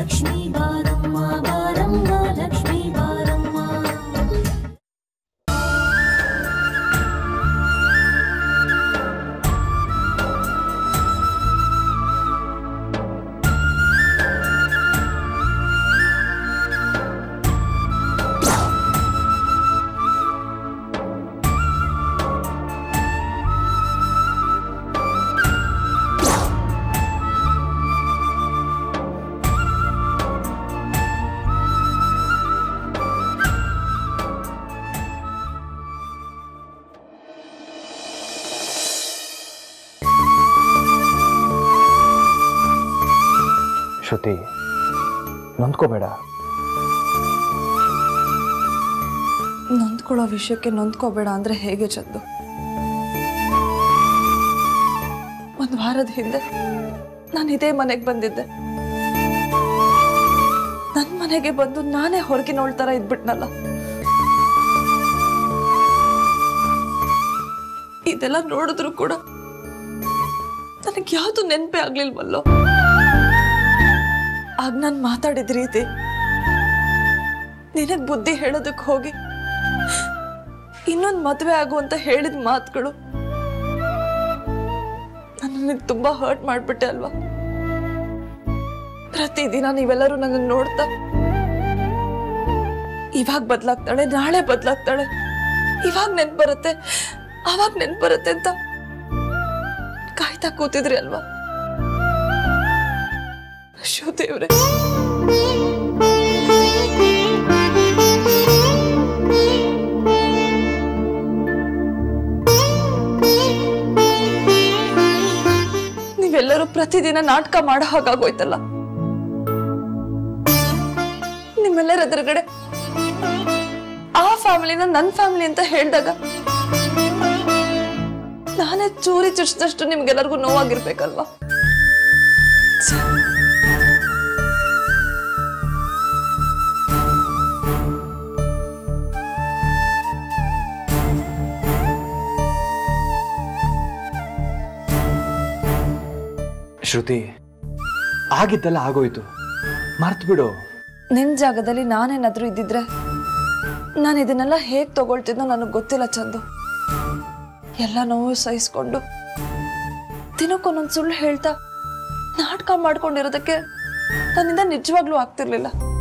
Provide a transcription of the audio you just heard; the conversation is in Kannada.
ಲಕ್ಷ್ಮೀ ಬಾರಮ್ಮ ಬಾರಮ್ಮ ಲಕ್ಷ್ಮೀ ಬಾರಮ್ಮ ಶ್ರುತಿ ನೊಂದ್ಕೋಬೇಡ ನೊಂದ್ಕೊಳ್ಳೋ ವಿಷಯಕ್ಕೆ ನೊಂದ್ಕೋಬೇಡ ಅಂದ್ರೆ ಹೇಗೆ ಚಂದು ಒಂದು ವಾರದ ಹಿಂದೆ ನಾನು ಇದೇ ಮನೆಗೆ ಬಂದಿದ್ದೆ ನನ್ನ ಮನೆಗೆ ಬಂದು ನಾನೇ ಹೊರಗಿನೋಳ್ ಥರ ಇದ್ಬಿಟ್ನಲ್ಲ ಇದೆಲ್ಲ ನೋಡಿದ್ರು ಕೂಡ ನನಗೆ ಯಾವುದು ನೆನಪೇ ಆಗ್ಲಿಲ್ವಲ್ಲೋ ಆಗ ನಾನು ಮಾತಾಡಿದ ರೀತಿ ನಿನಗ್ ಬುದ್ಧಿ ಹೇಳೋದಕ್ಕೆ ಹೋಗಿ ಇನ್ನೊಂದು ಮದುವೆ ಆಗು ಅಂತ ಹೇಳಿದ ಮಾತುಗಳು ನನ್ನನ್ನು ತುಂಬಾ ಹರ್ಟ್ ಮಾಡ್ಬಿಟ್ಟೆ ಅಲ್ವಾ ಪ್ರತಿದಿನ ನೀವೆಲ್ಲರೂ ನನ್ನನ್ನು ನೋಡ್ತಾ ಇವಾಗ ಬದಲಾಗ್ತಾಳೆ ನಾಳೆ ಬದಲಾಗ್ತಾಳೆ ಇವಾಗ ನೆನ್ಪು ಬರುತ್ತೆ ಅವಾಗ ನೆನ್ಪು ಬರುತ್ತೆ ಅಂತ ಕಾಯ್ತಾ ಕೂತಿದ್ರಿ ಅಲ್ವಾ ಶಿವದೇವ್ರೆ ನೀವೆಲ್ಲರೂ ಪ್ರತಿದಿನ ನಾಟಕ ಮಾಡೋ ಹಾಗಾಗೋಯ್ತಲ್ಲ ನಿಮ್ಮೆಲ್ಲರ ಎದುರುಗಡೆ ಆ ಫ್ಯಾಮಿಲಿನ ನನ್ನ ಫ್ಯಾಮಿಲಿ ಅಂತ ಹೇಳಿದಾಗ ನಾನೇ ಚೂರಿ ಚುಚ್ಚಿದಷ್ಟು ನಿಮ್ಗೆಲ್ಲರಿಗೂ ನೋವಾಗಿರ್ಬೇಕಲ್ವಾ ಛೆ. ಶ್ರುತಿ ಆಗಿದ್ದೆಲ್ಲ ಆಗೋಯ್ತು ಮರ್ತು ಬಿಡು ನಿನ್ ಜಾಗದಲ್ಲಿ ನಾನೇನಾದ್ರೂ ಇದ್ದಿದ್ರೆ ನಾನು ಇದನ್ನೆಲ್ಲ ಹೇಗ್ ತಗೊಳ್ತಿದ್ನೋ ನನಗೆ ಗೊತ್ತಿಲ್ಲ ಚಂದು ಎಲ್ಲ ನೋವು ಸಹಿಸ್ಕೊಂಡು ದಿನಕ್ಕೊಂದೊಂದು ಸುಳ್ಳು ಹೇಳ್ತಾ ನಾಟಕ ಮಾಡ್ಕೊಂಡಿರೋದಕ್ಕೆ ನನ್ನಿಂದ ನಿಜವಾಗ್ಲೂ ಆಗ್ತಿರ್ಲಿಲ್ಲ